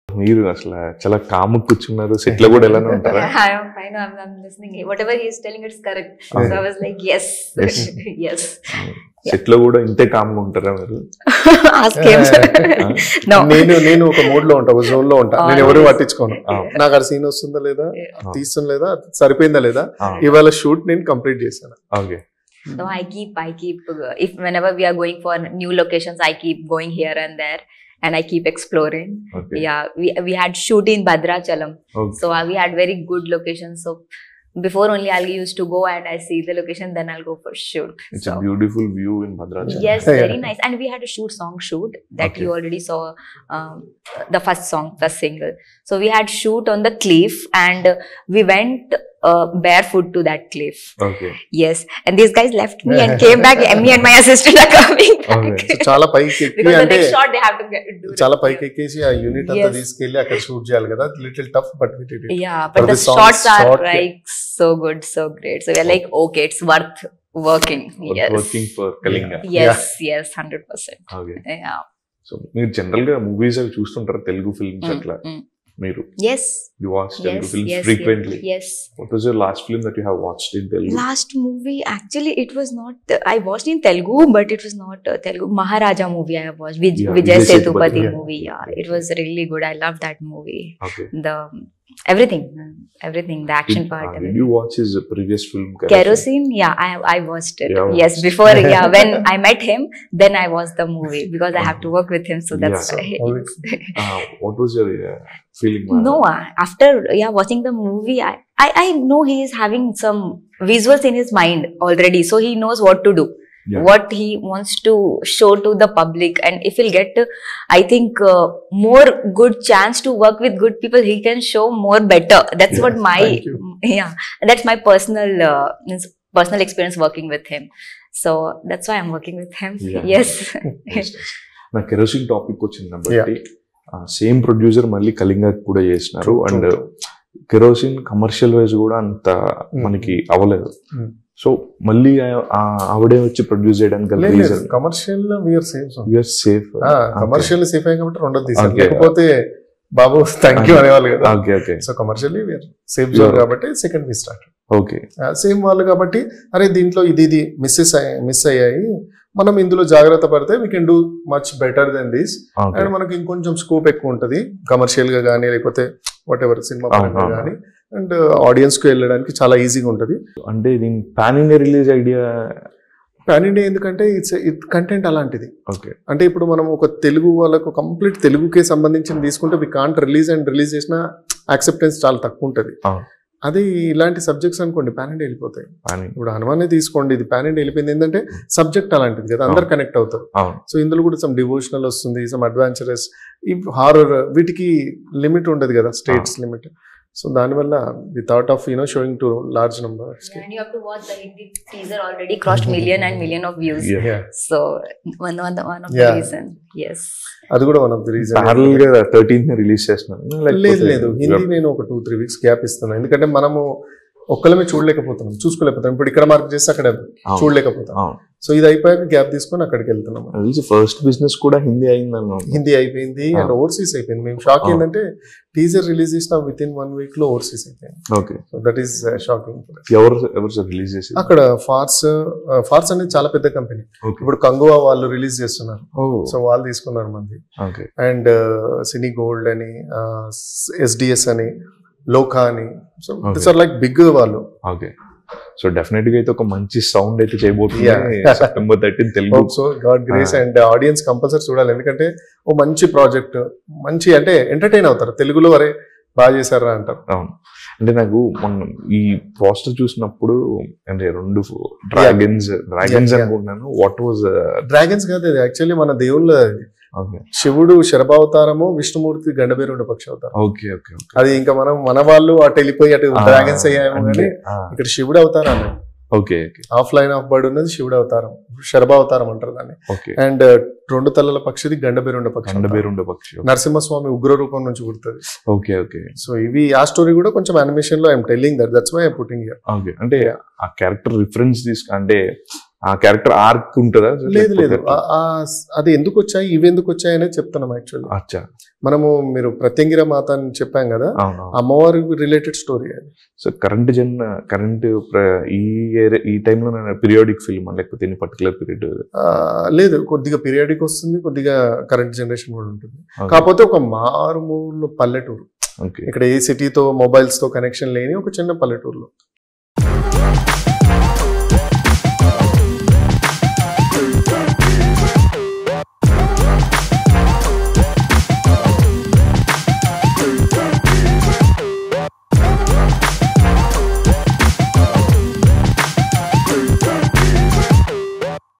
మీరు అసలు చాలా కాము కూర్చున్నారు సెట్ లో కూడా ఎలానే ఉంటారా I am fine. I'm, I'm listening. Whatever he is telling, it's correct. Okay. So I was like, yes, Yes. yes. Set లో కూడా ఇంతే కామ్గా ఉంటారా మీరు Ask him. Ah. no. నేను నేను ఒక మూడ్ లో ఉంటా ఒక జోన్ లో ఉంటా నేను ఎవరు Always. పట్టించుకోను Ah. నాకు ఆ సీన్ వస్తుందా లేదా Ah. తీస్తుందా లేదా సరిపోయిందా లేదా Ah. ఇవాళ షూట్ నేను కంప్లీట్ చేశాను okay No, I keep, I keep, uh, if whenever we are going for new locations, I keep going here and there and I keep exploring. Okay Yeah, we, we had shoot in Badrachalam. Okay So uh, we had very good locations. So before only I used to go and I see the location, then I'll go for shoot. It's So, beautiful view in Bhadrachalam yes, Yeah. very nice. And we had a shoot song shoot that Okay. you already saw um, the first song, first single. So we had shoot on the cliff and uh, we went uh, barefoot to that cliff. Okay Yes, and these guys left me and came back. and me and my assistant are coming back. Okay. చాలా పైకి ఎక్కి because the అంటే next shot they have to get do. it. చాలా పైకి ఎక్కేసి ఆ unit అంతా Yes. తీసుకెళ్లి అక్కడ షూట్ చేయాలి కదా little tough but Yeah, For but the the songs, shots are short, like so good, so great. So we're like, okay, it's worth working. Yes. Working for Kalinga Yes, yes, hundred percent. Okay Yeah. So మీరు general గా movies అవి చూస్తుంటారు Telugu films Mm, అట్లా mm. మీరు Yes, you watch Telugu yes, films yes, frequently yes, yes. What was your last film that you have watched in Telugu Last movie, actually, it was not. I watched in Telugu, but it was not uh, Telugu. Maharaja movie I have watched. Vij- Yeah, Vijay Vijay Sethupathi, Sethupathi yeah. movie. Yeah, it was really good. I loved that movie. Okay The everything, everything, the action part. Did everything. you watch his previous film Kerosene, yeah, I I watched it. Yeah, yes, watched. before yeah, when I met him, then I watched the movie because I have to work with him, so that's Yeah. why. So, it's- Uh, what was your uh, feeling? no, uh, after yeah watching the movie, I, I I know he is having some visuals in his mind already, so he knows what to do. Yeah. What he wants to show to the public, and if he'll get, uh, I think, uh, more good chance to work with good people, he can show more better. That's Yeah, what my thank you. yeah, that's my personal uh, means personal experience working with him. So that's why I'm working with him. Yeah. Yes. Yes, yes. నా kerosene topic వచ్చింది కాబట్టి same producer మళ్ళీ కళింగ కూడా చేసినారు True, and true, kerosene commercial wise కూడా అంత మనకి అవ్వలేదు Mm. సో మళ్ళీ ఆ- ఆ ఆవిడే వచ్చి ప్రొడ్యూస్ చేయడానికి లేదు reason commercial we are safe you are safe commercial safe అయ్యాయి కాబట్టి రెండో తీసారు Okay. లేకపోతే బాబు థ్యాంక్ యూ అనేవాళ్ళు కదా okay okay so commercially we are safe zone Yeah. కాబట్టి second we start okay same వాళ్ళు కాబట్టి అరే దీంట్లో ఇది ఇది మిస్సెస్ మిస్ అయ్యాయి మనం ఇందులో జాగ్రత్త పడితే we can do much better than this okay and మనకి ఇంకొంచెం స్కోప్ ఎక్కువ ఉంటుంది కమర్షియల్ గా కానీ లేకపోతే వాట్ ఎవర్ సినిమా పరంగా అవును. కానీ అండ్ ఆడియన్స్ కు వెళ్ళడానికి చాలా ఈజీగా ఉంటుంది అంటే దీని pan India release idea pan India ఎందుకంటే ఇట్స్ కంటెంట్ అలాంటిది ఓకే అంటే ఇప్పుడు మనం ఒక తెలుగు వాళ్ళకు కంప్లీట్ తెలుగుకే సంబంధించిన తీసుకుంటే we can't release and release చేసిన యాక్సెప్టెన్స్ చాలా తక్కువ ఉంటుంది అవును. అది ఇలాంటి సబ్జెక్ట్స్ అనుకోండి పాన్ ఇండియా వెళ్ళిపోతాయి పాన్ ఇప్పుడు హనుమానే తీసుకోండి ఇది పాన్ ఇండియా వెళ్ళిపోయింది ఏంటంటే సబ్జెక్ట్ అలాంటిది కదా అందరు కనెక్ట్ అవుతారు అవును సో ఇందులో కూడా సమ్ డివోషనల్ వస్తుంది సమ్ అడ్వెంచరస్ ఈ హారర్ వీటికి లిమిట్ ఉండదు కదా స్టేట్స్ లిమిట్ సో దానివల్ల the thought of you know showing to large number Yeah, and you have to watch the Hindi teaser already crossed million and million of views. Yeah. So one one one of Yeah. the reason. Yes. అది కూడా one of the reason parallel గా thirteenth release చేస్తున్నాను లేదు లేదు హిందీ నేను ఒక two three weeks gap ఇస్తున్నాను ఎందుకంటే మనము ఒక్కలమే చూడలేకపోతున్నాం చూసుకోలేకపోతున్నాం ఇప్పుడు ఇక్కడ మార్క్ చేస్తే అక్కడ చూడలేకపోతాం సో ఇది అయిపోయాక గ్యాప్ తీసుకొని అక్కడికి వెళ్తున్నాం ఫస్ట్ బిజినెస్ కూడా హిందీ అయిందన్న హిందీ అయిపోయింది అండ్ Ah. ఓవర్సీస్ అయిపోయింది మేము షాక్ Ah. ఏంటంటే టీజర్ రిలీజ్ చేసిన విత్ ఇన్ వన్ వీక్ లో ఓవర్సీస్ అయిపోయింది okay so that is shocking ఎవరు ఎవరు సార్ రిలీజ్ చేసి అక్కడ ఫార్స్ ఫార్స్ అనేది చాలా పెద్ద కంపెనీ ఓకే ఇప్పుడు కంగువా వాళ్ళు రిలీజ్ చేస్తున్నారు ఓ సో వాళ్ళు తీసుకున్నారు మంది ఓకే అండ్ సినీ గోల్డ్ అని ఎస్డిఎస్ అని లోకా అని so this are like big వాళ్ళు ఓకే సో డెఫినెట్ గా అయితే ఒక మంచి సౌండ్ అయితే చేయబోతుంది Yeah. September thirteen Telugu so god grace Ah. And audience compulsory చూడాలి ఎందుకంటే ఓ మంచి ప్రాజెక్ట్ మంచి అంటే ఎంటర్టైన్ అవుతారు తెలుగులో అరే బాగా చేశారా అంటారు అవును అంటే నాకు మొన్న ఈ పోస్టర్ చూసినప్పుడు అంటే రెండు డ్రాగన్స్ డ్రాగన్స్ Yeah, yeah. అనుకుంటున్నాను వాట్ వాజ్ డ్రాగన్స్ కాదు అది యాక్చువల్లీ మన దేవుళ్ళ ఓకే శివుడు శరభావతారము విష్ణుమూర్తి గండబేరుండ పక్షి అవతారం ఓకే ఓకే అది ఇంకా మనం మన వాళ్ళు అటు వెళ్ళిపోయి అటు డ్రాగన్స్ అయ్యాము కానీ ఇక్కడ శివుడు అవతారం అన్నది okay okay of line of bird ఉన్నది శివుడు అవతారం శరభావతారం అంటారు దాన్ని ఓకే అండ్ రెండు తలల పక్షిది గండబేరుండ పక్షి అవతారం. కండబేరుండే పక్షి నరసింహస్వామి ఉగ్ర రూపం నుంచి పుడుతుంది ఓకే ఓకే సో ఇవి ఆ స్టోరీ కూడా కొంచెం అనిమేషన్ లో I'm telling that that's why putting year okay అంటే ఆ క్యారెక్టర్ రిఫరెన్స్ తీసుకు అంటే ఆ క్యారెక్టర్ ఆర్క్ ఉంటుందా లేదు లేదు ఆ- ఆ- అది ఎందుకు వచ్చాయి ఇవి ఎందుకు వచ్చాయి అనేది చెప్తున్నాం యాక్చువల్లీ అచ్చా మనము మీరు ప్రత్యంగిర మాత అని చెప్పాం కదా అవును అమ్మవారి రిలేటెడ్ స్టోరీ అది సో కరెంట్ జన్ కరెంట్ ఈ ఏరియా ఈ టైంలో నేను పీరియాడిక్ ఫిల్మ్ లేకపోతే ఎన్ని పర్టికులర్ పీరియడ్ ఆ, లేదు కొద్దిగా పీరియాడిక్ వస్తుంది కొద్దిగా కరెంట్ జనరేషన్ కూడా ఉంటుంది కాకపోతే ఒక మారుమూల పల్లెటూరు ఓకే ఇక్కడ ఏ సిటీతో మొబైల్స్ తో కనెక్షన్ లేని ఒక చిన్న పల్లెటూరులో